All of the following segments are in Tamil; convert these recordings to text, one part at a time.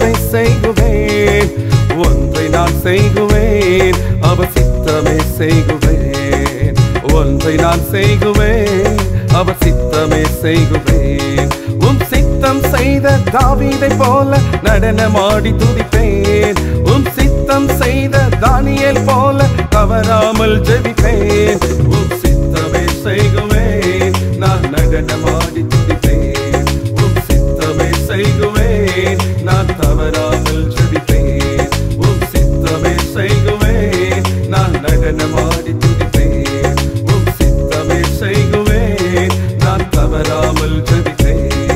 சித்தமே செய்குவேன் ஒன்றை நான் செய்குவேன் அவர் சித்தமே செய்குவேன் ஒன்றை நான் செய்குவேன் அவர் சித்தமே செய்குவேன் உம் சித்தம் செய்த தாவீதை போல நடனமாடி துதிப்பேன் உம் சித்தம் செய்த தானியேல் போல தவறாமல் ஜெபிப்பேன் உம் சித்தமே செய்குவேன் நான் நடனமாடி துதிப்பேன் உம் சித்தமே செய்குவேன் நான் தவறாமல் ஜெபிப்பேன் உம் சித்தமே செய்குவேன் நான் நடனமாடி துதிப்பேன் உம் சித்தமே செய்குவேன் நான் தவறாமல் ஜெபிப்பேன்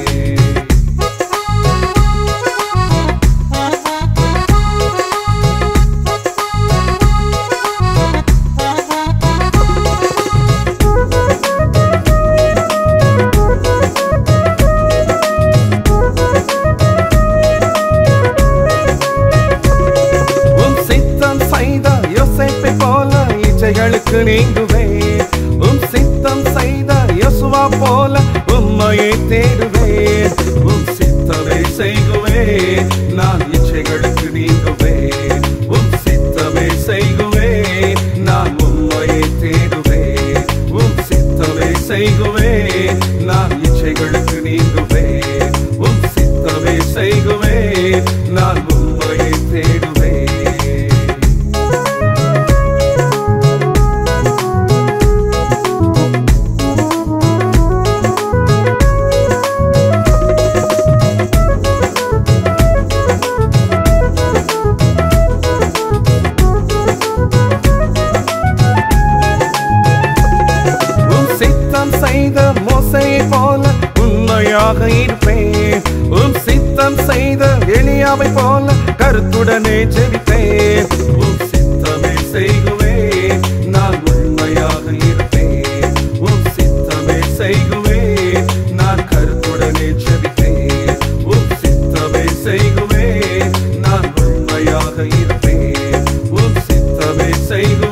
உம் சித்தம் செய்த யோசேப்பை போல இச்சைகளுக்கு நீங்குவேன் உம் சித்தம் செய்த யோசுவா போல உம்மையை தேடுவேன் உம் சித்தமே செய்குவேன் நான் இச்சைகளுக்கு நீங்குவேன் உம் சித்தமே செய்குவேன் நான் உம்மையை தேடுவேன் உம் சித்தமே செய்குவேன் நான் இச்சைகளுக்கு நீங்குவேன் உம் சித்தமே செய்குவேன் நான் உம்மையை தேடுவேன் உம் சித்தம் செய்த மோசையை போல உண்மையாக இருப்பேன் உம் சித்தம் செய்த எளியாவை போல கருத்துடனே ஜெபிப்பேன் உம் சித்தமே செய்குவேன் நான் உண்மையாக இருப்பேன் உம் சித்தமே செய்குவேன் நான் கருத்துடனே ஜெபிப்பேன் உம் சித்தமே செய்குவேன் நான் உண்மையாக இருப்பேன் உம் சித்தமே செய்குவேன்